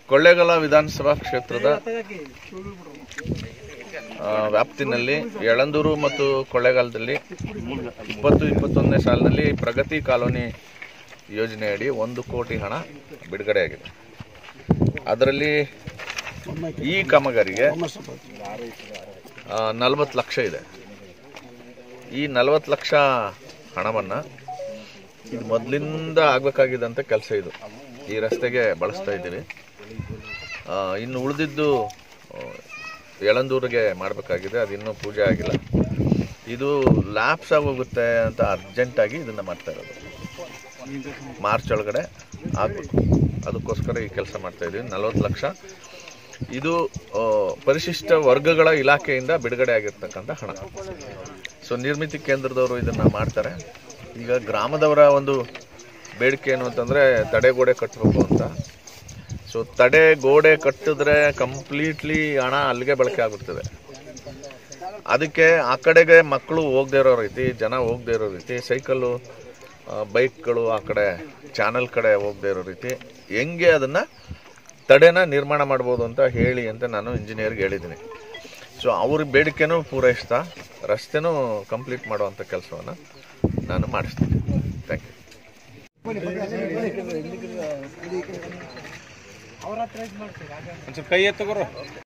ಕೊಳ್ಳೇಗಾಲ ವಿಧಾನಸಭಾ ಕ್ಷೇತ್ರದ ಆ, ವ್ಯಾಪ್ತಿನಲ್ಲಿ ಯಳಂದೂರು ಮತ್ತು ಕೊಳ್ಳೇಗಾಲದಲ್ಲಿ ಇಪ್ಪತ್ತು ಇಪ್ಪತ್ತೊಂದನೇ ಸಾಲಿನಲ್ಲಿ ಪ್ರಗತಿ ಕಾಲೋನಿ ಯೋಜನೆಯಡಿ ಒಂದು ಕೋಟಿ ಹಣ ಬಿಡುಗಡೆಯಾಗಿದೆ ಅದರಲ್ಲಿ ಈ ಕಾಮಗಾರಿಗೆ ನಲವತ್ತು ಲಕ್ಷ ಇದೆ ಈ ನಲವತ್ತು ಲಕ್ಷ ಹಣವನ್ನು ಇದು ಮೊದಲಿಂದ ಆಗಬೇಕಾಗಿದ್ದಂಥ ಕೆಲಸ ಇದು ಈ ರಸ್ತೆಗೆ ಬಳಸ್ತಾ ಇದ್ದೀವಿ ಆ, ಇನ್ನು ಉಳಿದಿದ್ದು ಎಳಂದೂರಿಗೆ ಮಾಡಬೇಕಾಗಿದೆ ಅದು ಇನ್ನೂ ಪೂಜೆ ಆಗಿಲ್ಲ ಇದು ಲ್ಯಾಪ್ಸ್ ಆಗೋಗುತ್ತೆ ಅಂತ ಅರ್ಜೆಂಟಾಗಿ ಇದನ್ನು ಮಾಡ್ತಾ ಇರೋದು ಮಾರ್ಚ್ ಒಳಗಡೆ ಆಗಬೇಕು ಅದಕ್ಕೋಸ್ಕರ ಈ ಕೆಲಸ ಮಾಡ್ತಾ ಇದ್ದೀವಿ ನಲವತ್ತು ಲಕ್ಷ ಇದು ಆ, ಪರಿಶಿಷ್ಟ ವರ್ಗಗಳ ಇಲಾಖೆಯಿಂದ ಬಿಡುಗಡೆ ಆಗಿರ್ತಕ್ಕಂಥ ಹಣ ಸೊ ನಿರ್ಮಿತಿ ಕೇಂದ್ರದವರು ಇದನ್ನು ಮಾಡ್ತಾರೆ ಈಗ ಗ್ರಾಮದವರ ಒಂದು ಬೇಡಿಕೆ ಏನು ಅಂತಂದರೆ ತಡೆಗೋಡೆ ಕಟ್ಟಬೇಕು ಅಂತ ಸೊ ತಡೆ ಗೋಡೆ ಕಟ್ಟಿದ್ರೆ ಕಂಪ್ಲೀಟ್ಲಿ ಹಣ ಅಲ್ಲಿಗೆ ಬಳಕೆ ಆಗುತ್ತದೆ ಅದಕ್ಕೆ ಆ ಕಡೆಗೆ ಮಕ್ಕಳು ಹೋಗದೇ ಇರೋ ರೀತಿ ಜನ ಹೋಗದೇ ಇರೋ ರೀತಿ ಸೈಕಲ್ಲು ಬೈಕ್ಗಳು ಆ ಕಡೆ ಚಾನಲ್ ಕಡೆ ಹೋಗದೇ ಇರೋ ರೀತಿ ಹೆಂಗೆ ಅದನ್ನು ತಡೆನ ನಿರ್ಮಾಣ ಮಾಡ್ಬೋದು ಅಂತ ಹೇಳಿ ಅಂತ ನಾನು ಇಂಜಿನಿಯರ್ಗೆ ಹೇಳಿದ್ದೀನಿ ಸೊ ಅವ್ರ ಬೇಡಿಕೆನೂ ಪೂರೈಸ್ತಾ ರಸ್ತೆನೂ ಕಂಪ್ಲೀಟ್ ಮಾಡುವಂಥ ಕೆಲಸವನ್ನು ನಾನು ಮಾಡಿಸ್ತೀನಿ ಥ್ಯಾಂಕ್ ಯು ಒಂದ್ ಸ್ವಲ್ಪ ಕೈ ಎತ್ತಗೋರು